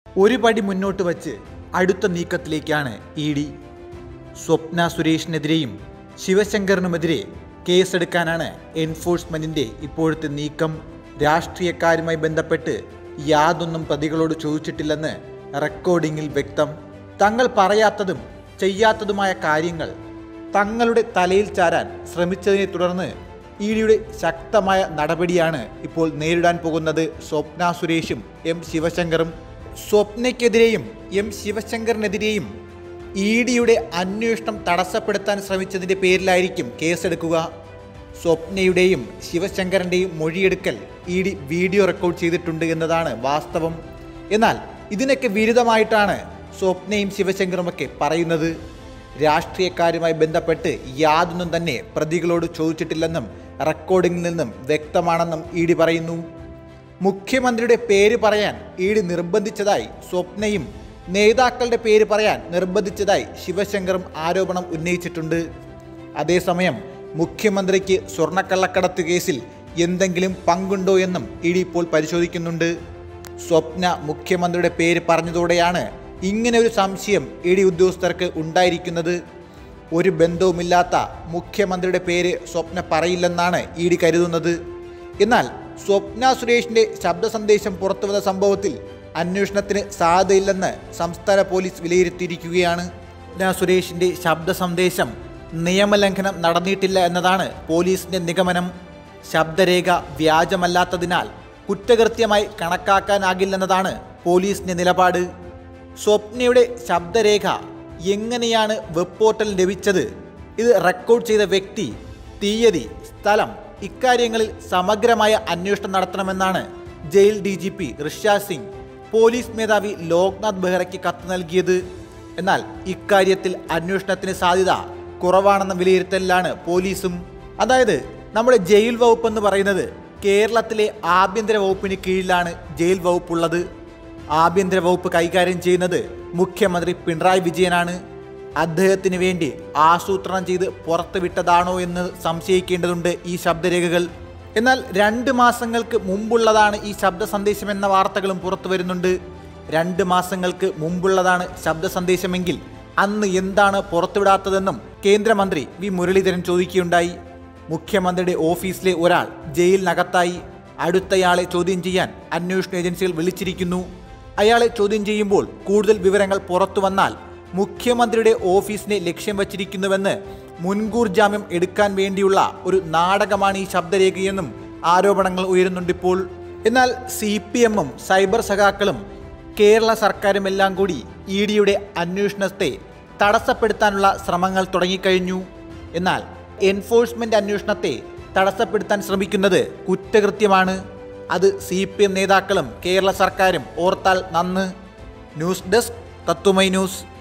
ഒരു പടി മുന്നോട്ട് വച്ച് അടുത്ത നീക്കത്തിലേക്കാണ് ഇ ഡി സ്വപ്ന സുരേഷിനെതിരെയും ശിവശങ്കറിനുമെതിരെ കേസെടുക്കാനാണ് എൻഫോഴ്സ്മെന്റിന്റെ ഇപ്പോഴത്തെ നീക്കം രാഷ്ട്രീയക്കാരുമായി ബന്ധപ്പെട്ട് യാതൊന്നും പ്രതികളോട് ചോദിച്ചിട്ടില്ലെന്ന് റെക്കോർഡിങ്ങിൽ വ്യക്തം തങ്ങൾ പറയാത്തതും ചെയ്യാത്തതുമായ കാര്യങ്ങൾ തങ്ങളുടെ തലയിൽ ചാരാൻ ശ്രമിച്ചതിനെ തുടർന്ന് ഇ ഡിയുടെ ശക്തമായ നടപടിയാണ് ഇപ്പോൾ നേരിടാൻ പോകുന്നത് സ്വപ്ന സുരേഷും എം ശിവശങ്കറും സ്വപ്നയ്ക്കെതിരെയും എം ശിവശങ്കറിനെതിരെയും ഇ ഡിയുടെ അന്വേഷണം തടസ്സപ്പെടുത്താൻ ശ്രമിച്ചതിൻ്റെ പേരിലായിരിക്കും കേസെടുക്കുക സ്വപ്നയുടെയും ശിവശങ്കറിൻ്റെയും മൊഴിയെടുക്കൽ ഇ ഡി വീഡിയോ റെക്കോർഡ് ചെയ്തിട്ടുണ്ട് എന്നതാണ് വാസ്തവം എന്നാൽ ഇതിനൊക്കെ വിരുദ്ധമായിട്ടാണ് സ്വപ്നയും ശിവശങ്കറുമൊക്കെ പറയുന്നത് രാഷ്ട്രീയക്കാരുമായി ബന്ധപ്പെട്ട് യാതൊന്നും തന്നെ പ്രതികളോട് ചോദിച്ചിട്ടില്ലെന്നും റെക്കോർഡിങ്ങിൽ നിന്നും വ്യക്തമാണെന്നും ഇ ഡി പറയുന്നു മുഖ്യമന്ത്രിയുടെ പേര് പറയാൻ ഇ ഡി നിർബന്ധിച്ചതായി സ്വപ്നയും നേതാക്കളുടെ പേര് പറയാൻ നിർബന്ധിച്ചതായി ശിവശങ്കറും ആരോപണം ഉന്നയിച്ചിട്ടുണ്ട് അതേസമയം മുഖ്യമന്ത്രിക്ക് സ്വർണ്ണക്കള്ളക്കടത്ത് കേസിൽ എന്തെങ്കിലും പങ്കുണ്ടോ എന്നും ഇ ഡി ഇപ്പോൾ പരിശോധിക്കുന്നുണ്ട് സ്വപ്ന മുഖ്യമന്ത്രിയുടെ പേര് പറഞ്ഞതോടെയാണ് ഇങ്ങനെ ഒരു സംശയം ഇ ഡി ഉദ്യോഗസ്ഥർക്ക് ഉണ്ടായിരിക്കുന്നത് ഒരു ബന്ധവുമില്ലാത്ത മുഖ്യമന്ത്രിയുടെ പേര് സ്വപ്ന പറയില്ലെന്നാണ് ഇ ഡി കരുതുന്നത് എന്നാൽ സ്വപ്ന സുരേഷിന്റെ ശബ്ദ സന്ദേശം പുറത്തുവന്ന സംഭവത്തിൽ അന്വേഷണത്തിന് സാധ്യതയില്ലെന്ന് സംസ്ഥാന പോലീസ് വിലയിരുത്തിയിരിക്കുകയാണ് സ്വപ്ന സുരേഷിന്റെ ശബ്ദ സന്ദേശം നിയമലംഘനം നടന്നിട്ടില്ല എന്നതാണ് പോലീസിന്റെ നിഗമനം ശബ്ദരേഖ വ്യാജമല്ലാത്തതിനാൽ കുറ്റകൃത്യമായി കണക്കാക്കാനാകില്ലെന്നതാണ് പോലീസിന്റെ നിലപാട് സ്വപ്നയുടെ ശബ്ദരേഖ എങ്ങനെയാണ് വെബ് പോർട്ടൽ ലഭിച്ചത് ഇത് റെക്കോർഡ് ചെയ്ത വ്യക്തി തീയതി സ്ഥലം ഇക്കാര്യങ്ങളിൽ സമഗ്രമായ അന്വേഷണം നടത്തണമെന്നാണ് jail D G P Rishi Singh police മേധാവി ലോക്നാഥ് ബെഹ്റയ്ക്ക് കത്ത് നൽകിയത് എന്നാൽ ഇക്കാര്യത്തിൽ അന്വേഷണത്തിന് സാധ്യത കുറവാണെന്ന വിലയിരുത്തലിലാണ് പോലീസും അതായത് നമ്മുടെ ജയിൽ വകുപ്പ് എന്ന് പറയുന്നത് കേരളത്തിലെ ആഭ്യന്തര വകുപ്പിന് കീഴിലാണ് ജയിൽ വകുപ്പുള്ളത് ആഭ്യന്തര വകുപ്പ് കൈകാര്യം ചെയ്യുന്നത് മുഖ്യമന്ത്രി പിണറായി വിജയനാണ് അദ്ദേഹത്തിന് വേണ്ടി ആസൂത്രണം ചെയ്ത് പുറത്തുവിട്ടതാണോ എന്ന് സംശയിക്കേണ്ടതുണ്ട് ഈ ശബ്ദരേഖകൾ എന്നാൽ രണ്ട് മാസങ്ങൾക്ക് മുമ്പുള്ളതാണ് ഈ ശബ്ദ സന്ദേശം എന്ന വാർത്തകളും പുറത്തു വരുന്നുണ്ട് രണ്ട് മാസങ്ങൾക്ക് മുമ്പുള്ളതാണ് ശബ്ദ സന്ദേശമെങ്കിൽ അന്ന് എന്താണ് പുറത്തുവിടാത്തതെന്നും കേന്ദ്രമന്ത്രി വി മുരളീധരൻ ചോദിക്കുകയുണ്ടായി മുഖ്യമന്ത്രിയുടെ ഓഫീസിലെ ഒരാൾ ജയിലിനകത്തായി അടുത്തയാളെ ചോദ്യം ചെയ്യാൻ അന്വേഷണ ഏജൻസികൾ വിളിച്ചിരിക്കുന്നു അയാളെ ചോദ്യം ചെയ്യുമ്പോൾ കൂടുതൽ വിവരങ്ങൾ പുറത്തു വന്നാൽ മുഖ്യമന്ത്രിയുടെ ഓഫീസിനെ ലക്ഷ്യം വച്ചിരിക്കുന്നുവെന്ന് മുൻകൂർ ജാമ്യം എടുക്കാൻ വേണ്ടിയുള്ള ഒരു നാടകമാണ് ഈ ശബ്ദരേഖയെന്നും ആരോപണങ്ങൾ ഉയരുന്നുണ്ടിപ്പോൾ എന്നാൽ സി പി എമ്മും സൈബർ സഖാക്കളും കേരള സർക്കാരും എല്ലാം കൂടി ഇ ഡിയുടെ അന്വേഷണത്തെ തടസ്സപ്പെടുത്താനുള്ള ശ്രമങ്ങൾ തുടങ്ങിക്കഴിഞ്ഞു എന്നാൽ എൻഫോഴ്സ്മെന്റ് അന്വേഷണത്തെ തടസ്സപ്പെടുത്താൻ ശ്രമിക്കുന്നത് കുറ്റകൃത്യമാണ് അത് സി പി എം നേതാക്കളും കേരള സർക്കാരും ഓർത്താൽ നന്ന് ന്യൂസ് ഡെസ്ക് തത്തുമൈ ന്യൂസ്